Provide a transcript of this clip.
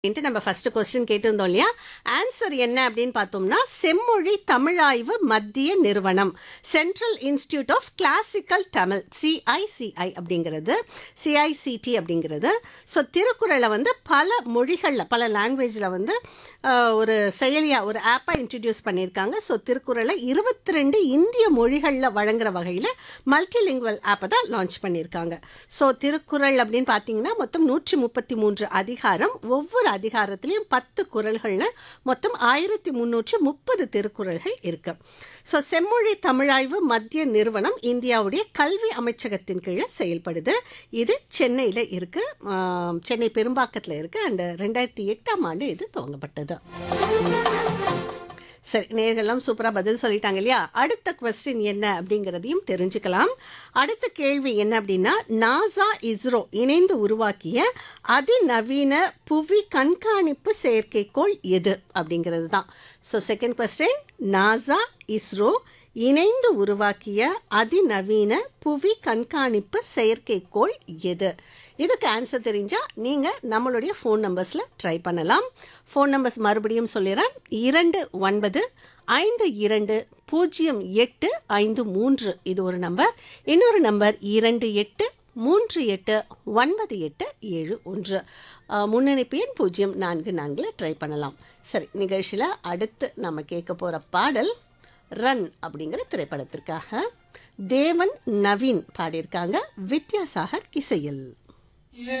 அப்படின்ட்டு நம்ம first question கேட்டிருந்தோம் இல்லையா ஆன்சர் என்ன அப்படின்னு பார்த்தோம்னா செம்மொழி தமிழாய்வு மத்திய நிறுவனம் central institute of classical Tamil CICI அப்படிங்கிறது சிஐசிடி அப்படிங்கிறது ஸோ திருக்குறளை வந்து பல மொழிகளில் பல லாங்குவேஜில் வந்து ஆஹ், ஒரு செயலியாக ஒரு ஆப்பாக இன்ட்ரடியூஸ் பண்ணியிருக்காங்க ஸோ திருக்குறளை இருபத்தி ரெண்டு இந்திய மொழிகளில் வழங்குற வகையில் மல்டிலிங்குவல் ஆப்பை தான் லான்ச் பண்ணியிருக்காங்க ஸோ திருக்குறள் அப்படின்னு பார்த்தீங்கன்னா மொத்தம் நூற்றி முப்பத்தி மூன்று அதிகாரம் ஒவ்வொரு அதிகாரத்திலையும் பத்து குறள்களில் மொத்தம் ஆயிரத்தி முந்நூற்றி முப்பது திருக்குறள்கள் இருக்கு ஸோ செம்மொழி தமிழாய்வு மத்திய நிறுவனம் இந்தியாவுடைய கல்வி அமைச்சகத்தின் கீழே செயல்படுது இது சென்னையில் இருக்கு ஆம், சென்னை பெரும்பாக்கத்தில் இருக்கு அண்ட் ரெண்டாயிரத்தி எட்டாம் ஆண்டு இது துவங்கப்பட்டது சரி நேர்கள்லாம் சூப்பராக பதில் சொல்லிட்டாங்க இல்லையா அடுத்த கொஸ்டின் என்ன அப்படிங்கிறதையும் தெரிஞ்சுக்கலாம் அடுத்த கேள்வி என்ன அப்படின்னா நாசா இஸ்ரோ இணைந்து உருவாக்கிய அதிநவீன புவி கண்காணிப்பு செயற்கைக்கோள் எது அப்படிங்கிறது தான் so second question NASA ISRO இணைந்து உருவாக்கிய அதிநவீன புவி கண்காணிப்பு செயற்கைக்கோள் எது இதுக்கு ஆன்சர் தெரிஞ்சால் நீங்கள் நம்மளுடைய ஃபோன் நம்பர்ஸில் ட்ரை பண்ணலாம் ஃபோன் நம்பர்ஸ் மறுபடியும் சொல்லிடுறேன் இரண்டு ஒன்பது ஐந்து இரண்டு பூஜ்ஜியம் எட்டு ஐந்து மூன்று இது ஒரு நம்பர் இன்னொரு நம்பர் இரண்டு எட்டு மூன்று எட்டு ஒன்பது எட்டு ஏழு ஒன்று அஹ், முன்னணிப்பு எண் பூஜ்ஜியம் நான்கு நான்கில் ட்ரை பண்ணலாம் சரி நிகழ்ச்சியில் அடுத்து நம்ம கேட்க போகிற பாடல் ரன் அப்படிங்கிற திரைப்படத்திற்காக தேவன் நவீன் பாடியிருக்காங்க வித்யாசாகர் இசையில்